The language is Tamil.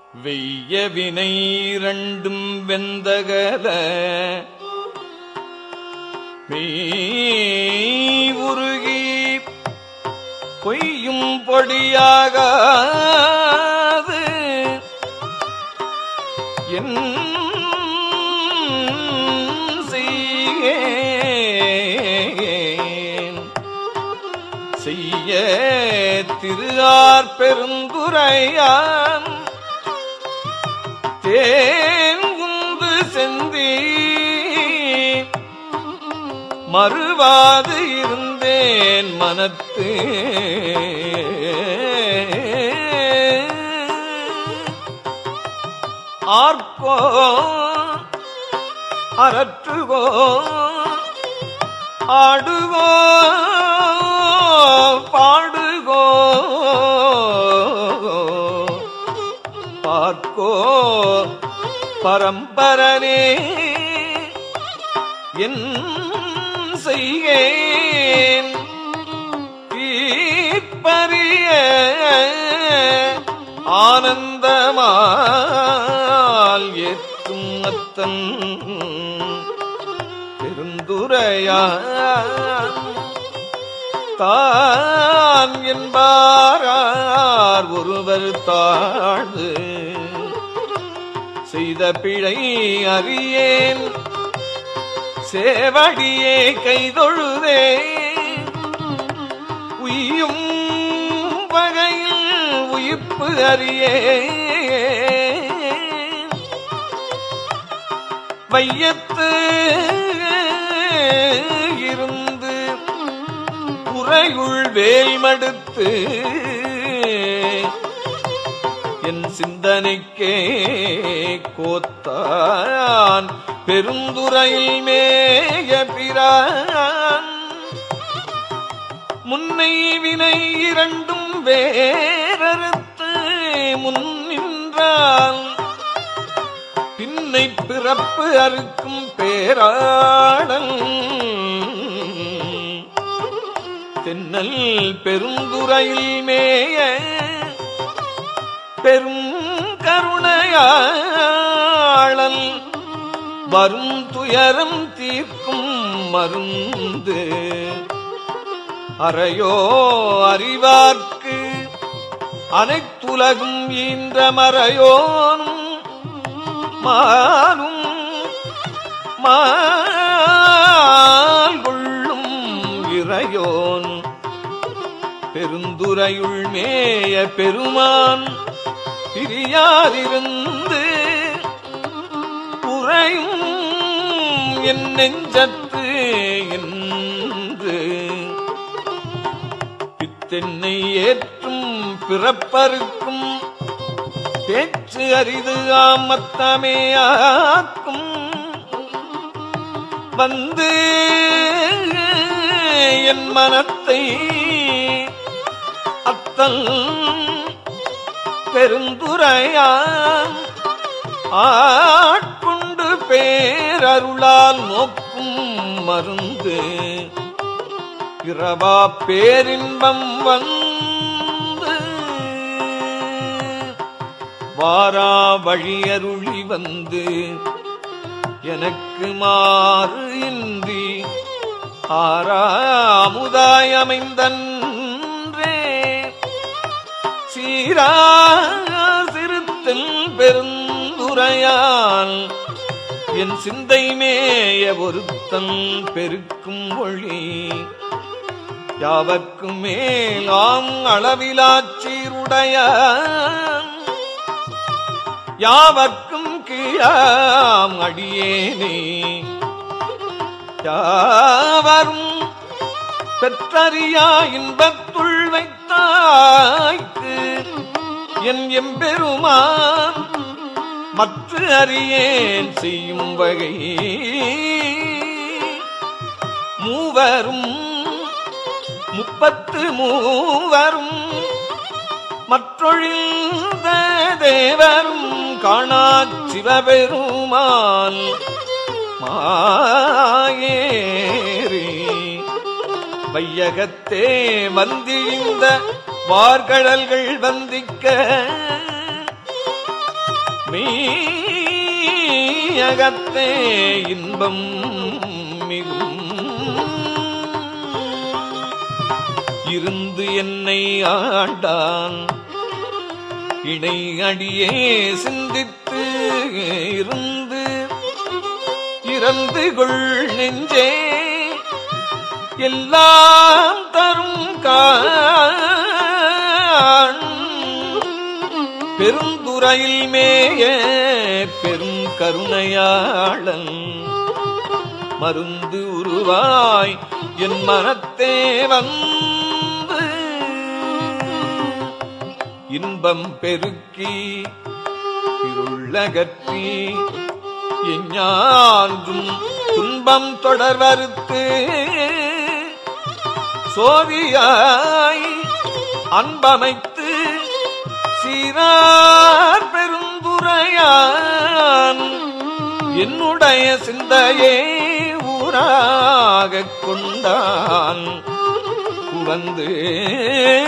வெய்ய வினை இரண்டும் வெந்தகல மெய் உருகி பொய்யும் பொடியாகாது என் செய்யேன் செய்ய திருஆர் பெருந்துரையான் தேங்குந்து செந்தி மறுவாது இருந்தேன் மனத்து ஆர்க்கோ அரற்றுகோ ஆடுகோ பாடுகோ பார்க்கோ பரம்பரனே என் செய்கேன் தீப்பறிய ஆனந்தமால் ஏற்றும் அத்தன் பெருந்துரையான் தான் என்பாரார் ஒருவர் தாழ்ந்து செய்த பிழை அறியேன் சேவடியே கைதொழுதே உய்யும் வகையில் உயிர்ப்பு அறியே வையத்து இருந்து உறையுள் வேல் மடுத்து என் சிந்தனைக்கே கோத்தான் பெருந்துரையில் மேய பிரான் முன்னை வினை இரண்டும் வேறறுத்து முன் நின்றால் பின்னை பிறப்பு அறுக்கும் பேராடல் தென்னல் பெருந்துரையில் மேய பெரும் கருணையாளல் வரும் துயரம் தீர்க்கும் மருந்து அறையோ அறிவார்க்கு அனைத்துலகும் ஈன்ற மறையோனும் மானும் மால் கொள்ளும் இறையோன் பெருந்துரையுள் மேய பெருமான் பிரியாதிருந்து உறையும் என் நெஞ்சத்து என்று பித்தென்னை ஏற்றும் பிறப்பருக்கும் பேச்சு அரிது ஆமத்தமேயாக்கும் வந்து என் மனத்தை அத்தல் பெருந்துரையான் ஆட்கொண்டு பேரருளால் நோக்கும் மருந்து இரவா பேரின்பம் வந்து வாரா வழியருளி வந்து எனக்கு மாறு இன்றி ஆறாமுதாய் அமைந்தன்றே சீரா சிறுத்தல் பெருந்துரையால் என் சிந்தை மேய ஒருத்தன் பெருக்கும் ஒளி யாவர்க்கும் மேலாம் அளவிலாச்சீருடைய யாவர்க்கும் கீழாம் அடியேனே யாவரும் பெற்றறியா இன்பத்துள் வைத்தாய்க்கு என் எம்பெருமான் மற்ற அறியேன் செய்யும் வகை மூவரும் முப்பத்து மூவரும் மற்றொழிந்த தேவரும் காணாச் சிவபெருமான் மாயேறி வையகத்தே வந்திழிந்த வார்கடல்கள் வந்திக்க மெய்யகத்தே இன்பம் மிகும் இருந்து என்னை ஆண்டான் இணை அடியே சிந்தித்து இருந்து இறந்து கொள் நெஞ்சே எல்லாம் தரும் காண் பெருந்துறையில் மேய பெரும் கருணையாளன் மருந்து உருவாய் என் மனத்தே வந்து இன்பம் பெருக்கி இருளகற்றி எஞ்ஞான்றும் துன்பம் தொடர்வறுத்து சோதியாய் அன்பமைத்து சீரார் பெருந்துரையான் என்னுடைய சிந்தையே ஊராகக் கொண்டான் உவந்து